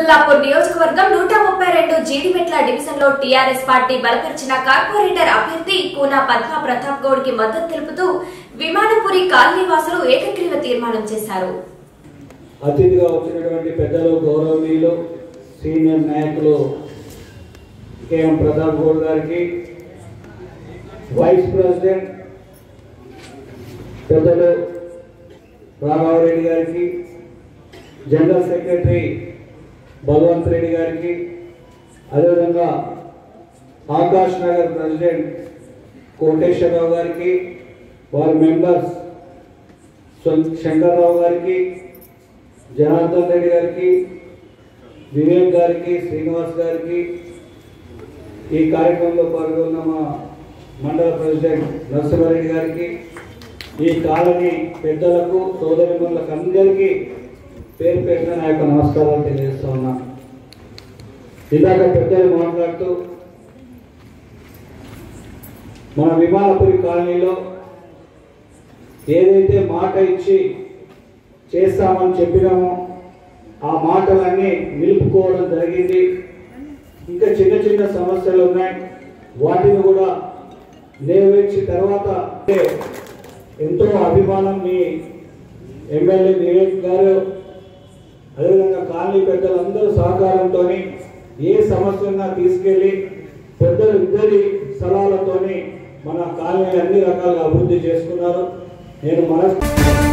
చిక్బుల్లాపూర్ నియోజకవర్గం నూట ముప్పై రెండు జీడిమెట్ల డివిజన్ లో టీఆర్ఎస్ పార్టీ బలపరిచిన కార్పొరేటర్ అభ్యర్థి కూనా పద్మా ప్రతాప్ గౌడ్ కి మద్దతు తెలుపుతూ విమానపురి కాలనీ వాసులు ఏకగ్రీవ తీర్మానం చేశారు అతిథిగా వచ్చినటువంటి పెద్దలు గౌరవనీయులు సీనియర్ నాయకులు కేఎం ప్రతాప్ గౌడ్ గారికి వైస్ ప్రెసిడెంట్ పెద్దలు రాఘవరెడ్డి గారికి జనరల్ సెక్రటరీ భగవంత్ రెడ్డి గారికి అదేవిధంగా ఆకాష్ నగర్ ప్రెసిడెంట్ కోటేశ్వరరావు గారికి వారి మెంబర్స్ శంకర్రావు గారికి జనార్దన్ రెడ్డి గారికి వివేక్ గారికి శ్రీనివాస్ గారికి ఈ కార్యక్రమంలో పాల్గొన్న మా మండల ప్రెసిడెంట్ నరసింహారెడ్డి గారికి ఈ కాలనీ పెద్దలకు సోదరిమణులకు అందరికీ పేరు పెట్టిన నా యొక్క నమస్కారాలు తెలియజేస్తా ఉన్నా ఇందాక పెద్దలు మాట్లాడుతూ మన విమానపురి కాలనీలో ఏదైతే మాట ఇచ్చి చేస్తామని చెప్పినామో ఆ మాటలన్నీ నిలుపుకోవడం జరిగింది ఇంకా చిన్న చిన్న సమస్యలు ఉన్నాయి వాటిని కూడా నెరవేర్చి తర్వాత అంటే ఎంతో అభిమానం మీ ఎమ్మెల్యే వివేక్ గారు అదేవిధంగా కాలనీ పెద్దలందరూ సహకారంతో ఏ సమస్యన్నా తీసుకెళ్ళి పెద్దలు ఇద్దరి స్థలాలతోని మన కాలనీ అన్ని రకాలుగా అభివృద్ధి చేసుకున్నారు నేను మనస్